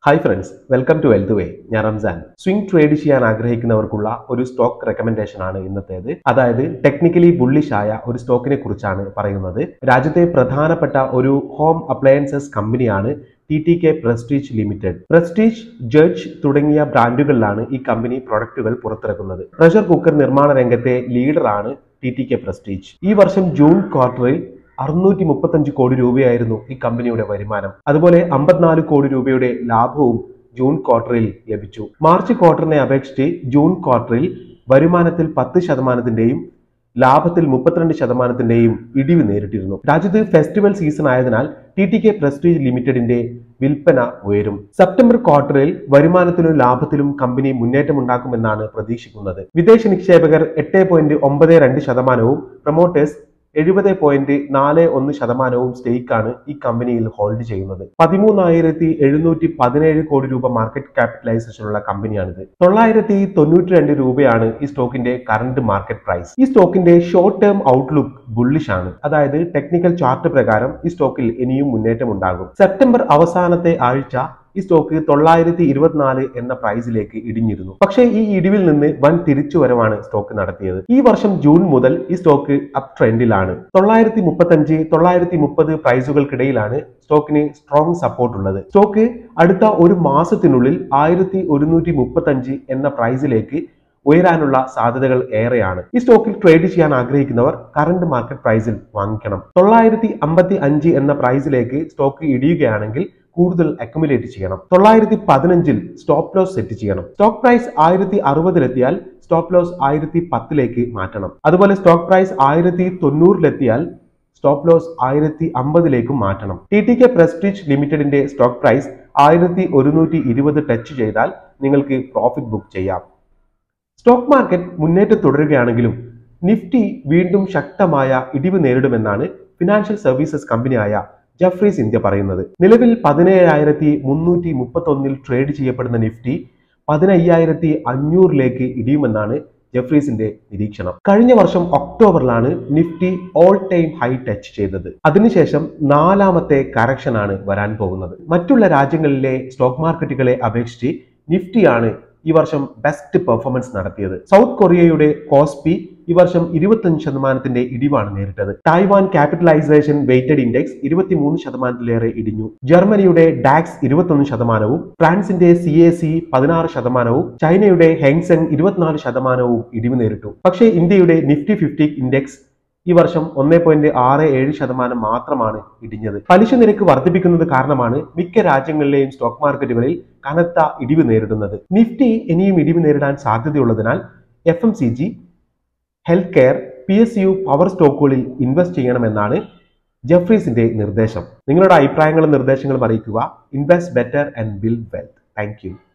hi friends welcome to wealth way ഞാൻ Ramzan swing trade ചെയ്യാൻ ആഗ്രഹിക്കുന്നവർക്കുള്ള ഒരു സ്റ്റോക്ക് റെക്കമെൻഡേഷൻ ആണ് ഇന്നത്തേത് അതായത് ടെക്നിക്കലി ബുള്ളിഷ് ആയ ഒരു സ്റ്റോക്കിനെ കുറിച്ചാണ് പറയുന്നത് രാജ്യത്തെ പ്രധാനപ്പെട്ട ഒരു ഹോം അപ്ലയൻസസ് കമ്പനിയാണ് T T K Prestige limited Prestige Judge തുടങ്ങിയ ബ്രാൻഡുകളിലാണ് ഈ കമ്പനി പ്രൊഡക്റ്റുകൾ പുറത്തിറക്കുന്നത് പ്രഷർ കുക്കർ നിർമ്മാണ രംഗത്തെ ലീഡറാണ് ടി ടി കെ പ്രസ്റ്റീജ് ഈ വർഷം ജൂൺ ക്വാർട്ടറിൽ അറുന്നൂറ്റി മുപ്പത്തഞ്ച് കോടി രൂപയായിരുന്നു ഈ കമ്പനിയുടെ വരുമാനം അതുപോലെ അമ്പത്തിനാല് കോടി രൂപയുടെ ലാഭവും ജൂൺ ക്വാർട്ടറിൽ ലഭിച്ചു മാർച്ച് ക്വാർട്ടറിനെ അപേക്ഷിച്ച് ജൂൺ ക്വാർട്ടറിൽ വരുമാനത്തിൽ പത്ത് ശതമാനത്തിന്റെയും ലാഭത്തിൽ മുപ്പത്തിരണ്ട് ശതമാനത്തിന്റെയും ഇടിവ് നേരിട്ടിരുന്നു രാജ്യത്ത് ഫെസ്റ്റിവൽ സീസൺ ആയതിനാൽ ടി ടി കെ പ്രസ്റ്റീജ് ലിമിറ്റഡിന്റെ വിൽപ്പന ഉയരും സെപ്റ്റംബർ ക്വാർട്ടറിൽ വരുമാനത്തിലും ലാഭത്തിലും കമ്പനി മുന്നേറ്റമുണ്ടാക്കുമെന്നാണ് പ്രതീക്ഷിക്കുന്നത് വിദേശ നിക്ഷേപകർ എട്ട് പോയിന്റ് ഒമ്പത് രണ്ട് ശതമാനവും പ്രൊമോട്ടേഴ്സ് എഴുപത് പോയിന്റ് നാല് ഒന്ന് ശതമാനവും സ്റ്റേക്കാണ് ഈ കമ്പനിയിൽ ഹോൾഡ് ചെയ്യുന്നത് പതിമൂന്നായിരത്തി എഴുന്നൂറ്റി പതിനേഴ് കോടി രൂപ മാർക്കറ്റ് ക്യാപിറ്റലൈസേഷനുള്ള കമ്പനിയാണിത് തൊള്ളായിരത്തി തൊണ്ണൂറ്റി രണ്ട് രൂപയാണ് ഈ സ്റ്റോക്കിന്റെ കറന്റ് മാർക്കറ്റ് പ്രൈസ് ഈ സ്റ്റോക്കിന്റെ ഷോർട്ട് ടേം ഔട്ട്ലുക്ക് ബുള്ളിഷ് ആണ് അതായത് ടെക്നിക്കൽ ചാർട്ട് പ്രകാരം ഈ സ്റ്റോക്കിൽ ഇനിയും മുന്നേറ്റം ഉണ്ടാകും സെപ്റ്റംബർ അവസാനത്തെ ആഴ്ച ഈ സ്റ്റോക്ക് തൊള്ളായിരത്തി ഇരുപത്തിനാല് എന്ന പ്രൈസിലേക്ക് ഇടിഞ്ഞിരുന്നു പക്ഷേ ഈ ഇടിവിൽ നിന്ന് വൻ തിരിച്ചുവരവാണ് സ്റ്റോക്ക് നടത്തിയത് ഈ വർഷം ജൂൺ മുതൽ ഈ സ്റ്റോക്ക് അപ് ട്രെൻഡിലാണ് തൊള്ളായിരത്തി മുപ്പത്തഞ്ച് തൊള്ളായിരത്തി മുപ്പത് പ്രൈസുകൾക്കിടയിലാണ് സ്റ്റോക്കിന് സ്ട്രോങ് സപ്പോർട്ട് ഉള്ളത് സ്റ്റോക്ക് അടുത്ത ഒരു മാസത്തിനുള്ളിൽ ആയിരത്തി ഒരുന്നൂറ്റി മുപ്പത്തഞ്ച് എന്ന പ്രൈസിലേക്ക് ഉയരാനുള്ള സാധ്യതകൾ ഏറെയാണ് ഈ സ്റ്റോക്കിൽ ട്രേഡ് ചെയ്യാൻ ആഗ്രഹിക്കുന്നവർ കറന്റ് മാർക്കറ്റ് പ്രൈസിൽ വാങ്ങിക്കണം തൊള്ളായിരത്തി അമ്പത്തി അഞ്ച് എന്ന പ്രൈസിലേക്ക് സ്റ്റോക്ക് ഇടിയുകയാണെങ്കിൽ കൂടുതൽ അക്യുമുലേറ്റ് ചെയ്യണം തൊള്ളായിരത്തി പതിനഞ്ചിൽ സ്റ്റോപ്പ് ലോസ് സെറ്റ് ചെയ്യണം സ്റ്റോക്ക് പ്രൈസ് ആയിരത്തി അറുപതിലെത്തിയാൽ സ്റ്റോപ്പ് ലോസ് ആയിരത്തി പത്തിലേക്ക് മാറ്റണം അതുപോലെ സ്റ്റോക്ക് പ്രൈസ് ആയിരത്തി തൊണ്ണൂറിലെത്തിയാൽ സ്റ്റോപ്പ് ലോസ് ആയിരത്തി അമ്പതിലേക്കും മാറ്റണം ടി ടി കെ പ്രസ്റ്റീജ് ലിമിറ്റഡിന്റെ സ്റ്റോക്ക് പ്രൈസ് ആയിരത്തി ഒരുന്നൂറ്റി ഇരുപത് ടച്ച് ചെയ്താൽ നിങ്ങൾക്ക് പ്രോഫിറ്റ് ബുക്ക് ചെയ്യാം സ്റ്റോക്ക് മാർക്കറ്റ് മുന്നേറ്റം തുടരുകയാണെങ്കിലും നിഫ്റ്റി വീണ്ടും ശക്തമായ ഇടിവ് നേരിടുമെന്നാണ് ഫിനാൻഷ്യൽ സർവീസസ് കമ്പനിയായ ജഫ്രീസ് ഇന്ത്യ പറയുന്നത് നിലവിൽ പതിനേഴായിരത്തി മുന്നൂറ്റി മുപ്പത്തൊന്നിൽ ട്രേഡ് ചെയ്യപ്പെടുന്ന നിഫ്റ്റി പതിനയ്യായിരത്തി അഞ്ഞൂറിലേക്ക് ഇടിയുമെന്നാണ് ജഫ്രീസിന്റെ നിരീക്ഷണം കഴിഞ്ഞ വർഷം ഒക്ടോബറിലാണ് Nifty all time high touch ചെയ്തത് അതിനുശേഷം നാലാമത്തെ കറക്ഷൻ ആണ് വരാൻ പോകുന്നത് മറ്റുള്ള രാജ്യങ്ങളിലെ സ്റ്റോക്ക് മാർക്കറ്റുകളെ അപേക്ഷിച്ച് നിഫ്റ്റിയാണ് ഈ വർഷം ബെസ്റ്റ് പെർഫോമൻസ് നടത്തിയത് സൗത്ത് കൊറിയയുടെ കോസ്പി ഈ വർഷം ഇരുപത്തഞ്ച് ശതമാനത്തിന്റെ ഇടിവാണ് നേരിട്ടത് തായ്വാൻ ക്യാപിറ്റലൈസേഷൻ വെയ്റ്റഡ് ഇൻഡെക്സ് ഇരുപത്തിമൂന്ന് ശതമാനത്തിലേറെ ഇടിഞ്ഞു ജർമ്മനിയുടെ ഡാക്സ് ഇരുപത്തൊന്ന് ശതമാനവും ഫ്രാൻസിന്റെ സി എ സി പതിനാറ് ശതമാനവും ചൈനയുടെ ഹെങ്സെങ് ഇരുപത്തിനാല് ശതമാനവും ഇടിവ് നേരിട്ടു പക്ഷേ ഇന്ത്യയുടെ നിഫ്റ്റി ഫിഫ്റ്റി ഇൻഡെക്സ് ഈ വർഷം ഒന്നേ പോയിന്റ് ആറ് ഏഴ് ശതമാനം മാത്രമാണ് ഇടിഞ്ഞത് പലിശ നിരക്ക് വർദ്ധിപ്പിക്കുന്നത് കാരണമാണ് മിക്ക രാജ്യങ്ങളിലെയും സ്റ്റോക്ക് മാർക്കറ്റുകളിൽ കനത്ത ഇടിവ് നേരിടുന്നത് നിഫ്റ്റി ഇനിയും ഇടിവ് നേരിടാൻ സാധ്യതയുള്ളതിനാൽ F M C G health care P S U power സ്റ്റോക്കുകളിൽ ഇൻവെസ്റ്റ് ചെയ്യണമെന്നാണ് ജഫ്രീസിന്റെ നിർദ്ദേശം നിങ്ങളുടെ അഭിപ്രായങ്ങളും നിർദ്ദേശങ്ങളും അറിയിക്കുക invest better and build wealth thank